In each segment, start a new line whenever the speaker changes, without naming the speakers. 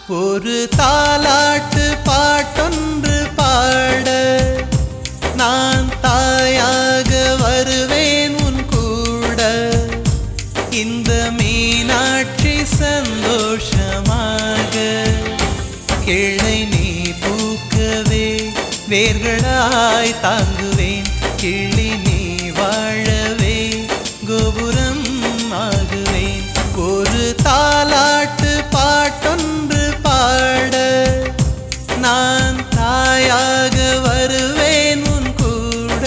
ஒரு தாலாட்டு பாட்டொன்று பாட நான் தாயாக வருவேன் உன் கூட இந்த மீனாட்சி சந்தோஷமாக கிளை நீ பூக்கவே வேர்களாய் தாங்குவேன் கிளி நீ வாழவே கோபுரம் ஆகுவேன் ஒரு தாலாட்டு பாட்டொன்று பாட நான் தாயாக வருவேன் உன் கூட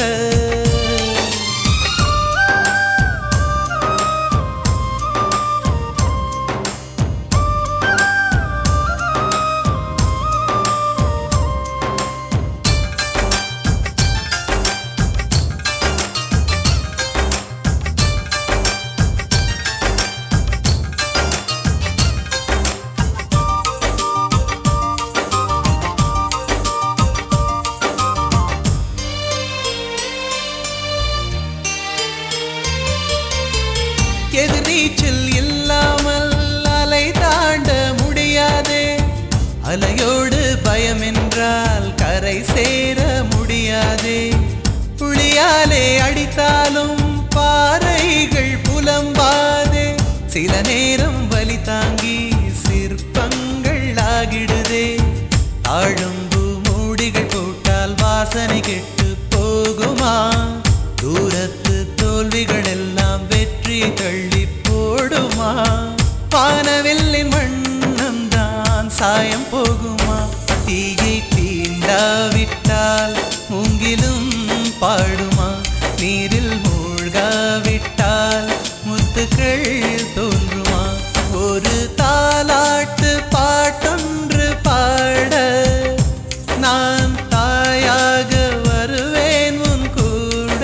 எதிர்நீச்சல் இல்லாமல் அலை தாண்ட முடியாதே அலையோடு பயம் என்றால் கரை சேர முடியாதே புளியாலே அடித்தாலும் பாறைகள் புலம்பாதே சில நேரம் வலி தாங்கி சிற்பங்கள் ஆகிடுதே தாழம்பு மூடிகள் போட்டால் வாசனை கெட்டு போகுமா தூரத்து தோல்விகள் எல்லாம் வெற்றி தள்ளி போடுமா வானவில்லின் வண்ணம் தான் சாயம் போகுமா தீயை தீண்டாவிட்டால் மூங்கிலும் பாடுமா நீரில் மூழ்காவிட்டால் முத்துக்கள் தோன்றுமா ஒரு தாலாட்டு பாட்டொன்று பாட நான் தாயாக வருவேன் உன் கூட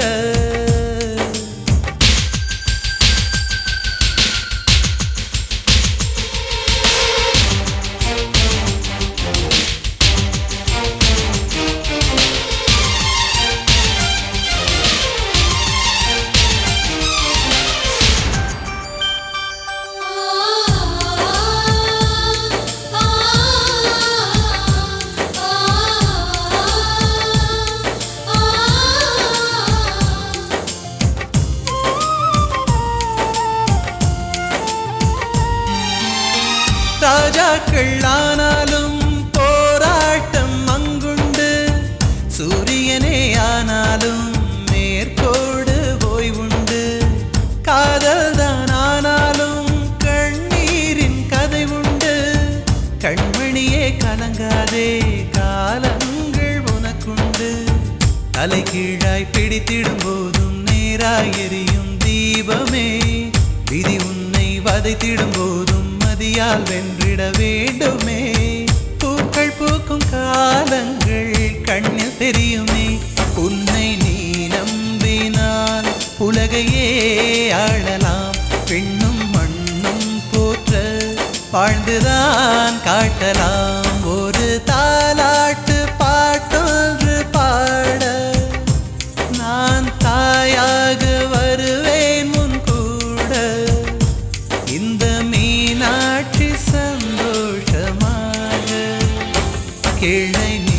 ராஜாக்கள் ஆனாலும் போராட்டம் அங்குண்டு சூரியனே ஆனாலும் மேற்கோடு ஓய்வுண்டு காதல் தான் ஆனாலும் கண்ணீரின் கதை உண்டு கண்மணியே கலங்காதே காலங்கள் உனக்குண்டு தலை கீழாய் பிடித்திடும் போதும் நேராய் எரியும் தீபமே விதி உன்னை வதைத்திடும் போதும் மதியால் வென்றிட வேண்டுமே பூக்கள் பூக்கும் காலங்கள் கண்ணில் தெரியுமே உன்னை நீ நம்பினால் உலகையே ஆளலாம் பெண்ணும் மண்ணும் போற்ற வாழ்ந்துதான் காட்டலாம் ஒரு தாலாட்டு பாட்டொன்று பாட நான் தாயாக வருவேன் உன் கூட இந்த மீனாட்சி சந்தோஷமாக கிளை நீ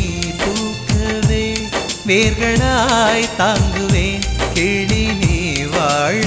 தூக்கவே வேர்களாய் தாங்குவேன் கிளி நீ வாழ